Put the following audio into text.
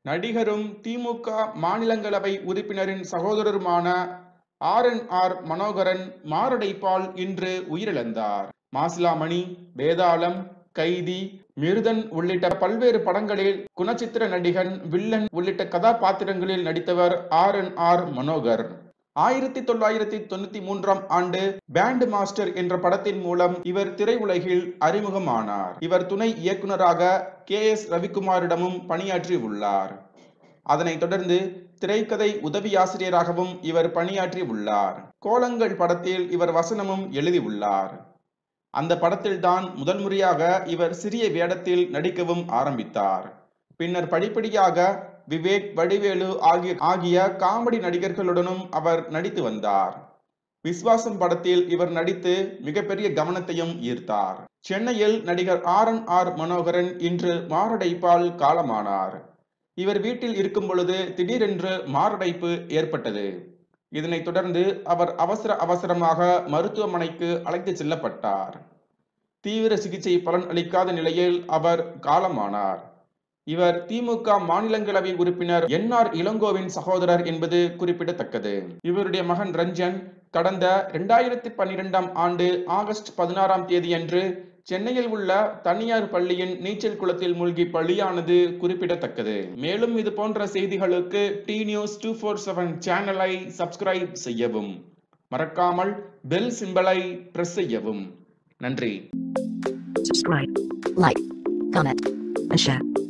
நடிகரும் திமுக மாநிலங்களவை உறுப்பினரின் சகோதரருமான ஆர் என் ஆர் மனோகரன் மாரடைப்பால் இன்று உயிரிழந்தார் மாசிலாமணி வேதாளம் கைதி மிருதன் உள்ளிட்ட பல்வேறு படங்களில் குணச்சித்திர நடிகன் வில்லன் உள்ளிட்ட கதாபாத்திரங்களில் நடித்தவர் ஆர் என் ஆர் மனோகர் ஆயிரத்தி தொள்ளாயிரத்தி தொண்ணூத்தி மூன்றாம் ஆண்டு பேண்ட் மாஸ்டர் என்ற படத்தின் மூலம் இவர் திரையுலகில் அறிமுகமானார் இவர் துணை இயக்குனராக கே எஸ் ரவிக்குமாரிடமும் பணியாற்றி உள்ளார் அதனைத் தொடர்ந்து திரைக்கதை உதவியாசிரியராகவும் இவர் பணியாற்றி உள்ளார் கோலங்கள் படத்தில் இவர் வசனமும் எழுதியுள்ளார் அந்த படத்தில்தான் முதல் முறையாக இவர் சிறிய வேடத்தில் நடிக்கவும் ஆரம்பித்தார் பின்னர் படிப்படியாக விவேக் வடிவேலு ஆகிய ஆகிய காமெடி நடிகர்களுடனும் அவர் நடித்து வந்தார் விஸ்வாசம் படத்தில் இவர் நடித்து மிகப்பெரிய கவனத்தையும் ஈர்த்தார் சென்னையில் நடிகர் ஆர் என் ஆர் மனோகரன் இன்று மாரடைப்பால் காலமானார் இவர் வீட்டில் இருக்கும் பொழுது திடீரென்று மாரடைப்பு ஏற்பட்டது இதனைத் தொடர்ந்து அவர் அவசர அவசரமாக மருத்துவமனைக்கு அழைத்து செல்லப்பட்டார் தீவிர சிகிச்சை பலன் அளிக்காத நிலையில் அவர் காலமானார் இவர் திமுக மாநிலங்களவை உறுப்பினர் என் ஆர் இளங்கோவின் சகோதரர் என்பது குறிப்பிடத்தக்கது இவருடைய மகன் ரஞ்சன் கடந்த இரண்டாயிரத்தி பன்னிரெண்டாம் ஆண்டு ஆகஸ்ட் பதினாறாம் தேதியன்று சென்னையில் உள்ள தனியார் பள்ளியின் நீச்சல் குளத்தில் மூழ்கி பலியானது குறிப்பிடத்தக்கது மேலும் இது போன்ற செய்திகளுக்கு T news two four seven சேனலை சப்ஸ்கிரைப் செய்யவும் மறக்காமல் பெல் சிம்பலை பிரஸ் செய்யவும் நன்றி subscribe, like, comment, and share.